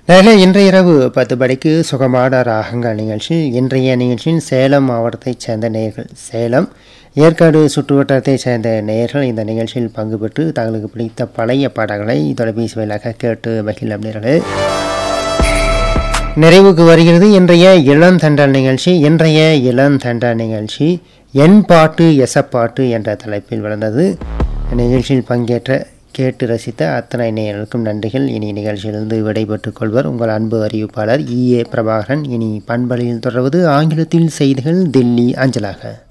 நேர்களே இன்றைய இரவு பத்து மணிக்கு சுகமான ராகங்கள் நிகழ்ச்சி இன்றைய நிகழ்ச்சியில் சேலம் மாவட்டத்தைச் சேர்ந்த நேயர்கள் சேலம் ஏற்காடு சுற்றுவட்டாரத்தைச் சேர்ந்த நேயர்கள் இந்த நிகழ்ச்சியில் பங்கு பெற்று தங்களுக்கு பிடித்த பழைய பாடல்களை தொலைபேசி வாயிலாக கேட்டு மகிழம் நேர்களே நிறைவுக்கு வருகிறது இன்றைய இளந்தண்டல் நிகழ்ச்சி இன்றைய இளந்தண்டல் நிகழ்ச்சி என் பாட்டு எசப்பாட்டு என்ற தலைப்பில் வளர்ந்தது நிகழ்ச்சியில் பங்கேற்ற கேட்டு ரசித்த அத்தனை நேயர்களுக்கும் நன்றிகள் இனி நிகழ்ச்சியிலிருந்து விடைபெற்றுக் கொள்வர் உங்கள் அன்பு அறிவிப்பாளர் இ ஏ பிரபாகரன் இனி பண்பலையில் தொடர்வது ஆங்கிலத்தில் செய்திகள் டெல்லி அஞ்சலாக